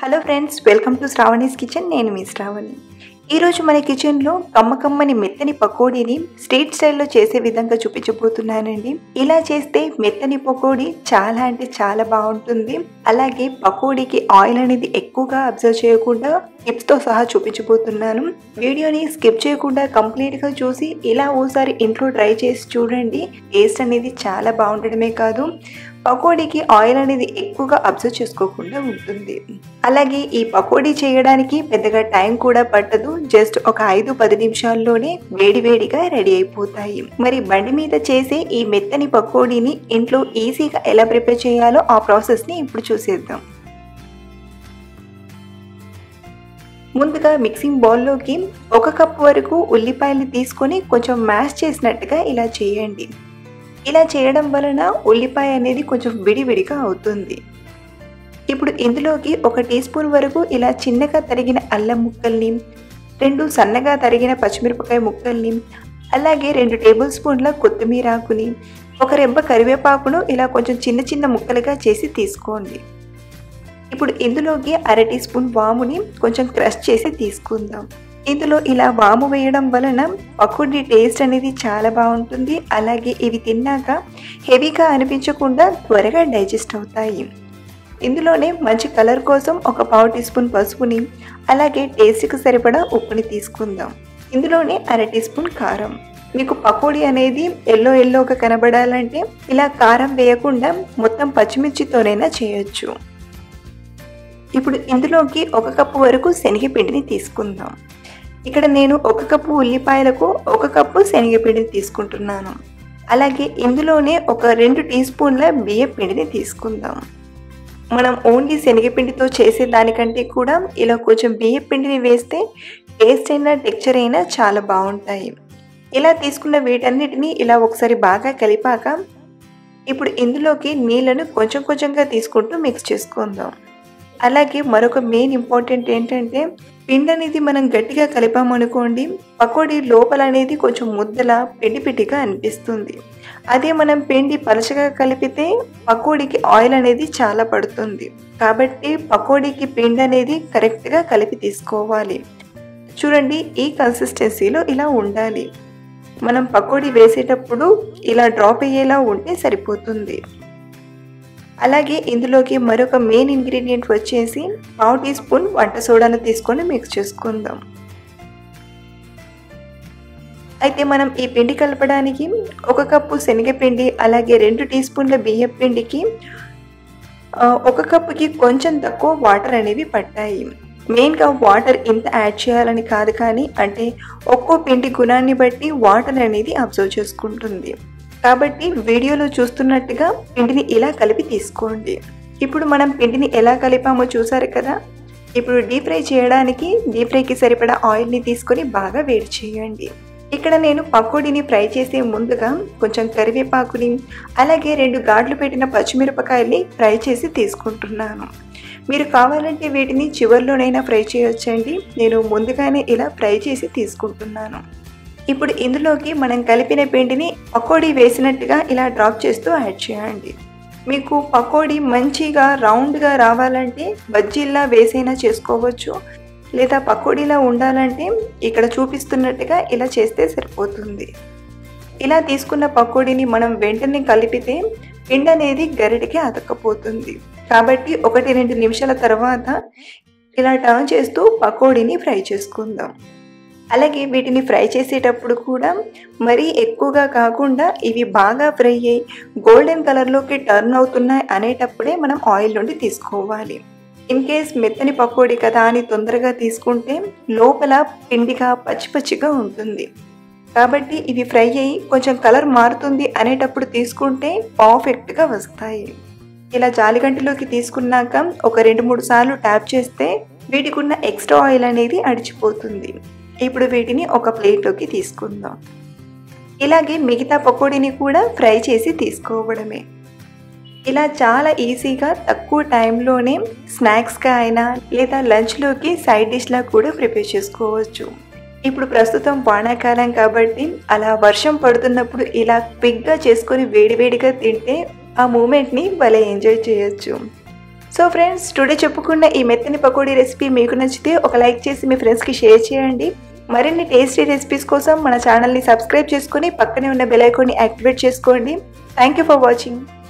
hello friends welcome to Sravani's kitchen నేను మీ శ్రావణి ఈరోజు మన కిచెన్లో కమ్మ కమ్మని మెత్తని పకోడీని స్ట్రీట్ స్టైల్లో చేసే విధంగా చూపించబోతున్నానండి ఇలా చేస్తే మెత్తని పకోడీ చాలా అంటే చాలా బాగుంటుంది అలాగే పకోడీకి ఆయిల్ అనేది ఎక్కువగా అబ్జర్వ్ చేయకుండా టిప్స్తో సహా చూపించబోతున్నాను వీడియోని స్కిప్ చేయకుండా కంప్లీట్గా చూసి ఇలా ఓసారి ఇంట్లో ట్రై చేసి చూడండి టేస్ట్ అనేది చాలా బాగుండడమే కాదు పకోడీకి ఆయిల్ అనేది ఎక్కువగా అబ్జర్వ్ చేసుకోకుండా ఉంటుంది అలాగే ఈ పకోడీ చేయడానికి పెద్దగా టైం కూడా పట్టదు జస్ట్ ఒక ఐదు పది నిమిషాల్లోనే వేడివేడిగా రెడీ అయిపోతాయి మరి బండి మీద చేసే ఈ మెత్తని పకోడీని ఇంట్లో ఈజీగా ఎలా ప్రిపేర్ చేయాలో ఆ ప్రాసెస్ని ఇప్పుడు చూసేద్దాం ముందుగా మిక్సింగ్ బౌల్లోకి ఒక కప్ వరకు ఉల్లిపాయలు తీసుకొని కొంచెం మ్యాష్ చేసినట్టుగా ఇలా చేయండి ఇలా చేయడం వలన ఉల్లిపాయ అనేది కొంచెం విడివిడిగా అవుతుంది ఇప్పుడు ఇందులోకి ఒక టీ స్పూన్ వరకు ఇలా చిన్నగా తరిగిన అల్లం ముక్కల్ని రెండు సన్నగా తరిగిన పచ్చిమిరపకాయ ముక్కల్ని అలాగే రెండు టేబుల్ స్పూన్ల కొత్తిమీర ఆకుని ఒక రెబ్బ కరివేపాకును ఇలా కొంచెం చిన్న చిన్న ముక్కలుగా చేసి తీసుకోండి ఇప్పుడు ఇందులోకి అర టీ స్పూన్ వాముని కొంచెం క్రష్ చేసి తీసుకుందాం ఇందులో ఇలా వాము వేయడం వలన పకోడీ టేస్ట్ అనేది చాలా బాగుంటుంది అలాగే ఇవి తిన్నాక హెవీగా అనిపించకుండా త్వరగా డైజెస్ట్ అవుతాయి ఇందులోనే మంచి కలర్ కోసం ఒక పావు టీ స్పూన్ పసుపుని అలాగే టేస్ట్కి సరిపడా ఉప్పుని తీసుకుందాం ఇందులోనే అర టీ స్పూన్ కారం మీకు పకోడీ అనేది ఎల్లో ఎల్లోగా కనబడాలంటే ఇలా కారం వేయకుండా మొత్తం పచ్చిమిర్చితోనైనా చేయొచ్చు ఇప్పుడు ఇందులోకి ఒక కప్పు వరకు శనగపిండిని తీసుకుందాం ఇక్కడ నేను ఒక కప్పు ఉల్లిపాయలకు ఒక కప్పు శనగపిండిని తీసుకుంటున్నాను అలాగే ఇందులోనే ఒక రెండు టీ స్పూన్ల బియ్య పిండిని తీసుకుందాం మనం ఓన్లీ శనగపిండితో చేసే దానికంటే కూడా ఇలా కొంచెం బియ్య పిండిని వేస్తే టేస్ట్ అయినా టెక్చర్ అయినా చాలా బాగుంటాయి ఇలా తీసుకున్న వీటన్నిటిని ఇలా ఒకసారి బాగా కలిపాక ఇప్పుడు ఇందులోకి నీళ్ళను కొంచెం కొంచెంగా తీసుకుంటూ మిక్స్ చేసుకుందాం అలాగే మరొక మెయిన్ ఇంపార్టెంట్ ఏంటంటే పిండి అనేది మనం గట్టిగా కలిపామనుకోండి పకోడీ లోపల అనేది కొంచెం ముద్దలా పిండి పిండిగా అనిపిస్తుంది అదే మనం పిండి పలచగా కలిపితే పకోడీకి ఆయిల్ అనేది చాలా పడుతుంది కాబట్టి పకోడీకి పిండి అనేది కరెక్ట్గా కలిపి తీసుకోవాలి చూడండి ఈ కన్సిస్టెన్సీలో ఇలా ఉండాలి మనం పకోడీ వేసేటప్పుడు ఇలా డ్రాప్ అయ్యేలా ఉంటే సరిపోతుంది అలాగే ఇందులోకి మరొక మెయిన్ ఇంగ్రీడియంట్ వచ్చేసి పావు టీ స్పూన్ వంట సోడాను తీసుకొని మిక్స్ చేసుకుందాం అయితే మనం ఈ పిండి కలపడానికి ఒక కప్పు శనగపిండి అలాగే రెండు టీ స్పూన్ల బియ్యం పిండికి ఒక కప్పుకి కొంచెం తక్కువ వాటర్ అనేవి పట్టాయి మెయిన్గా వాటర్ ఇంత యాడ్ చేయాలని కాదు కానీ అంటే ఒక్కో పిండి గుణాన్ని బట్టి వాటర్ అనేది అబ్జర్వ్ చేసుకుంటుంది కాబట్టి వీడియోలో చూస్తున్నట్టుగా పిండిని ఇలా కలిపి తీసుకోండి ఇప్పుడు మనం పిండిని ఎలా కలిపామో చూసారు కదా ఇప్పుడు డీప్ ఫ్రై చేయడానికి డీప్ ఫ్రైకి సరిపడా ఆయిల్ని తీసుకొని బాగా వేడి చేయండి ఇక్కడ నేను పకోడీని ఫ్రై చేసే ముందుగా కొంచెం కరివేపాకుని అలాగే రెండు గాడ్లు పెట్టిన పచ్చిమిరపకాయల్ని ఫ్రై చేసి తీసుకుంటున్నాను మీరు కావాలంటే వీటిని చివరిలోనైనా ఫ్రై చేయొచ్చండి నేను ముందుగానే ఇలా ఫ్రై చేసి తీసుకుంటున్నాను ఇప్పుడు ఇందులోకి మనం కలిపిన పిండిని పకోడీ వేసినట్టుగా ఇలా డ్రాప్ చేస్తూ యాడ్ చేయండి మీకు పకోడీ మంచిగా రౌండ్గా రావాలంటే బజ్జీల్లా వేసైనా చేసుకోవచ్చు లేదా పకోడీలా ఉండాలంటే ఇక్కడ చూపిస్తున్నట్టుగా ఇలా చేస్తే సరిపోతుంది ఇలా తీసుకున్న పకోడీని మనం వెంటనే కలిపితే పిండి అనేది గరిటికి అతకపోతుంది కాబట్టి ఒకటి రెండు నిమిషాల తర్వాత ఇలా టర్న్ చేస్తూ పకోడీని ఫ్రై చేసుకుందాం అలాగే వీటిని ఫ్రై చేసేటప్పుడు కూడా మరీ ఎక్కువగా కాకుండా ఇవి బాగా ఫ్రై అయ్యి గోల్డెన్ కలర్లోకి టర్న్ అవుతున్నాయి అనేటప్పుడే మనం ఆయిల్ నుండి తీసుకోవాలి ఇన్ కేస్ మెత్తని పకోడీ కదా అని తొందరగా తీసుకుంటే లోపల పిండిగా పచ్చి పచ్చిగా ఉంటుంది కాబట్టి ఇవి ఫ్రై అయ్యి కొంచెం కలర్ మారుతుంది అనేటప్పుడు తీసుకుంటే పర్ఫెక్ట్గా వస్తాయి ఇలా జాలిగంటిలోకి తీసుకున్నాక ఒక రెండు మూడు సార్లు ట్యాప్ చేస్తే వీటికి ఉన్న ఎక్స్ట్రా ఆయిల్ అనేది అడిచిపోతుంది ఇప్పుడు వీటిని ఒక ప్లేట్లోకి తీసుకుందాం ఇలాగే మిగతా పకోడీని కూడా ఫ్రై చేసి తీసుకోవడమే ఇలా చాలా ఈజీగా తక్కువ టైంలోనే స్నాక్స్గా అయినా లేదా లంచ్లోకి సైడ్ డిష్లా కూడా ప్రిపేర్ చేసుకోవచ్చు ఇప్పుడు ప్రస్తుతం వానాకాలం కాబట్టి అలా వర్షం పడుతున్నప్పుడు ఇలా క్విక్గా చేసుకొని వేడివేడిగా తింటే ఆ మూమెంట్ని భలే ఎంజాయ్ చేయొచ్చు సో ఫ్రెండ్స్ టుడే చెప్పుకున్న ఈ మెత్తని పకోడీ రెసిపీ మీకు నచ్చితే ఒక లైక్ చేసి మీ ఫ్రెండ్స్కి షేర్ చేయండి మరిన్ని టేస్టీ రెసిపీస్ కోసం మన ఛానల్ని సబ్స్క్రైబ్ చేసుకొని పక్కనే ఉన్న బెల్ ఐకాన్ని యాక్టివేట్ చేసుకోండి థ్యాంక్ యూ ఫర్ వాచింగ్